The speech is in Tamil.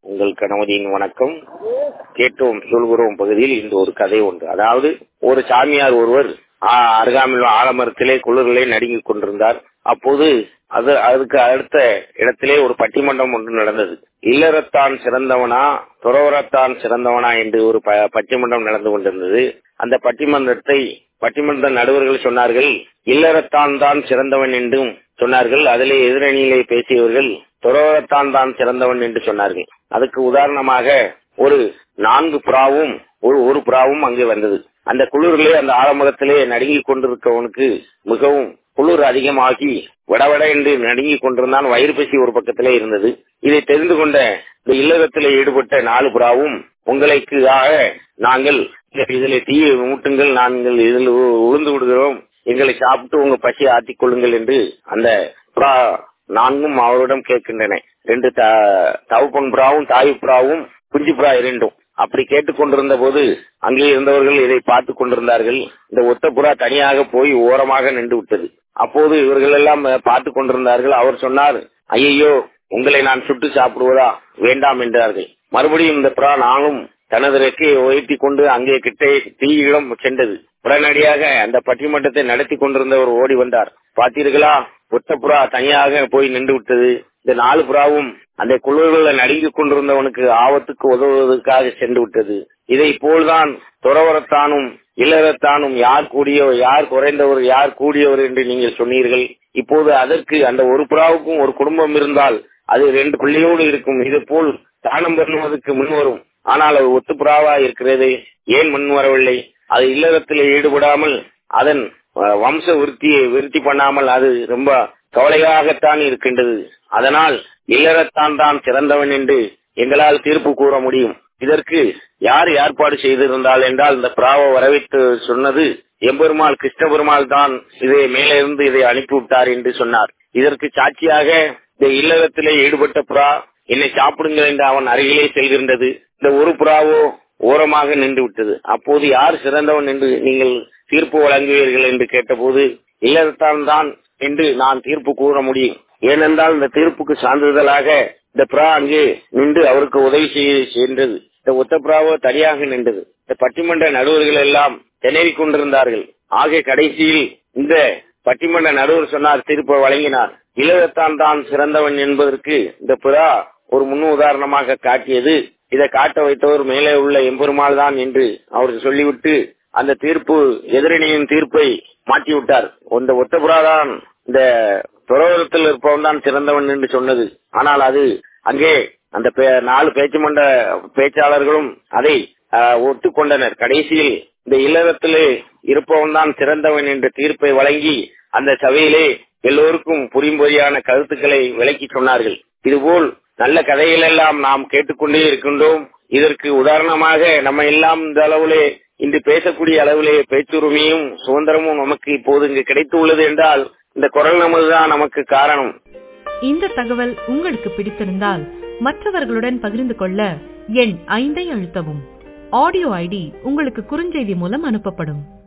உங்கள் கணவரின் வணக்கம் கேட்டோம் சொல்கிறோம் பகுதியில் இந்த ஒரு கதை ஒன்று அதாவது ஒரு சாமியார் ஒருவர் ஆ, அருகாமையில் ஆலமரத்திலே குளிரிலே நடுங்கிக் கொண்டிருந்தார் அப்போது அது அதுக்கு அடுத்த இடத்திலே ஒரு பட்டிமன்றம் ஒன்று நடந்தது இல்லறத்தான் சிறந்தவனா துறவரத்தான் சிறந்தவனா என்று ஒரு ப- பட்டிமன்றம் நடந்து கொண்டிருந்தது அந்த பட்டிமன்றத்தை பட்டிமன்ற நடுவர்கள் சொன்னார்கள் இல்லறத்தான் தான் சிறந்தவன் என்றும் சொன்னார்கள் அதிலே எதிரணியிலே பேசியவர்கள் துறவரத்தான் தான் சிறந்தவன் என்று சொன்னார்கள் அதுக்கு உதாரணமாக ஒரு நான்கு புறாவும் ஒரு ஒரு புறாவும் அங்கே வந்தது அந்த குளிரிலே அந்த ஆலமரத்திலே நடுங்கிக் கொண்டிருக்கவனுக்கு மிகவும் குளிர் அதிகமாகி வடவட என்று நடுங்கிக் கொண்டிருந்தான் வயிறு பசி ஒரு பக்கத்திலே இருந்தது இதை தெரிந்து கொண்ட இந்த இல்லறத்திலே ஈடுபட்ட நாலு புறாவும் உங்களுக்கு ஆக நாங்கள் இதில் தீயை மூட்டுங்கள் நாங்கள் இதில் உ- உளுந்து விடுகிறோம் எங்களை சாப்பிட்டு உங்க பசி ஆத்திக் கொள்ளுங்கள் என்று அந்த புறா நான்கும் அவரிடம் கேட்கின்றன ரெண்டு த- தவப்பன் புறாவும் தாய் புறாவும் குஞ்சு புறா இரண்டும் அப்படி கேட்டுக்கொண்டிருந்த போது அங்கே இருந்தவர்கள் இதை பார்த்து கொண்டிருந்தார்கள் இந்த ஒத்த புறா தனியாக போய் ஓரமாக நின்று விட்டது அப்போது இவர்கள் எல்லாம் பார்த்து கொண்டிருந்தார்கள் அவர் சொன்னார் ஐயையோ உங்களை நான் சுட்டு சாப்பிடுவதா வேண்டாம் என்றார்கள் மறுபடியும் இந்த புறா நானும் தனது ரெக்கையை உயர்த்தி கொண்டு அங்கே கிட்டே தீயிடம் சென்றது உடனடியாக அந்த பட்டிமன்றத்தை நடத்தி கொண்டிருந்தவர் ஓடி வந்தார் பார்த்தீர்களா ஒத்த புறா தனியாக போய் நின்று விட்டது இந்த நாலு புறாவும் அந்த குழுவில் நடுங்கிக் கொண்டிருந்தவனுக்கு ஆபத்துக்கு உதவுவதற்காக சென்று விட்டது இதை போல்தான் துறவரத்தானும் இல்லறத்தானும் யார் கூடியவர் யார் குறைந்தவர் யார் கூடியவர் என்று நீங்கள் சொன்னீர்கள் இப்போது அதற்கு அந்த ஒரு புறாவுக்கும் ஒரு குடும்பம் இருந்தால் அது ரெண்டு பிள்ளையோடு இருக்கும் இது போல் தானம் பண்ணுவதற்கு முன்வரும் ஆனால் அது ஒத்து புறாவா இருக்கிறது ஏன் முன் வரவில்லை அது இல்லறத்தில் ஈடுபடாமல் அதன் அஹ், வம்ச விருத்தியை விருத்தி பண்ணாமல் அது ரொம்ப கவலையாகத்தான் இருக்கின்றது அதனால் இல்லறத்தான் தான் சிறந்தவன் என்று எங்களால் தீர்ப்பு கூற முடியும் இதற்கு யார் ஏற்பாடு செய்திருந்தால் என்றால் இந்த பிராவ வரவேற்று சொன்னது எம்பெருமாள் கிருஷ்ண பெருமாள் தான் இதை மேலே இருந்து இதை அனுப்பிவிட்டார் என்று சொன்னார் இதற்கு சாட்சியாக இந்த இல்லறத்திலே ஈடுபட்ட புறா என்னை சாப்பிடுங்கள் என்று அவன் அருகிலே செல்கின்றது இந்த ஒரு புறாவோ ஓரமாக நின்று விட்டது அப்போது யார் சிறந்தவன் என்று நீங்கள் தீர்ப்பு வழங்குவீர்கள் என்று கேட்டபோது இல்லறத்தான் தான் என்று நான் தீர்ப்பு கூற முடியும் ஏனென்றால் இந்த தீர்ப்புக்கு சான்றிதழாக இந்த புறா அங்கே நின்று அவருக்கு உதவி செய்ய சென்றது இந்த ஒத்த புறாவோ தனியாக நின்றது இந்த பட்டிமன்ற நடுவர்கள் எல்லாம் திணறிக் கொண்டிருந்தார்கள் ஆக கடைசியில் இந்த பட்டிமன்ற நடுவர் சொன்னார் தீர்ப்பை வழங்கினார் இளவத்தான் தான் சிறந்தவன் என்பதற்கு இந்த புறா ஒரு முன் உதாரணமாக காட்டியது இதை காட்ட வைத்தவர் மேலே உள்ள எம்பெருமாள் தான் என்று அவர் சொல்லிவிட்டு அந்த தீர்ப்பு எதிரணியின் தீர்ப்பை மாற்றி விட்டார் இந்த ஒத்த புறா தான் இந்த துறவரத்தில் இருப்பவன் தான் சிறந்தவன் என்று சொன்னது ஆனால் அது அங்கே அந்த பே- நாலு பேச்சு மன்ற பேச்சாளர்களும் அதை ஆஹ், ஒத்துக்கொண்டனர் கடைசியில் இந்த இல்லறத்திலே இருப்பவன் தான் சிறந்தவன் என்ற தீர்ப்பை வழங்கி அந்த சபையிலே எல்லோருக்கும் புரியும்படியான கருத்துக்களை விளக்கி சொன்னார்கள் இதுபோல் நல்ல கதைகள் எல்லாம் நாம் கேட்டுக்கொண்டே இருக்கின்றோம் இதற்கு உதாரணமாக நம்ம எல்லாம் இந்த அளவிலே இன்று பேசக்கூடிய அளவிலே பேச்சுரிமையும் சுதந்திரமும் நமக்கு இப்போது இங்கு கிடைத்துள்ளது என்றால் இந்த குரல் நமதுதான் நமக்கு காரணம் இந்த தகவல் உங்களுக்கு பிடித்திருந்தால் மற்றவர்களுடன் பகிர்ந்து கொள்ள எண் ஐந்தை அழுத்தவும் ஆடியோ ஐடி உங்களுக்கு குறுஞ்செய்தி மூலம் அனுப்பப்படும்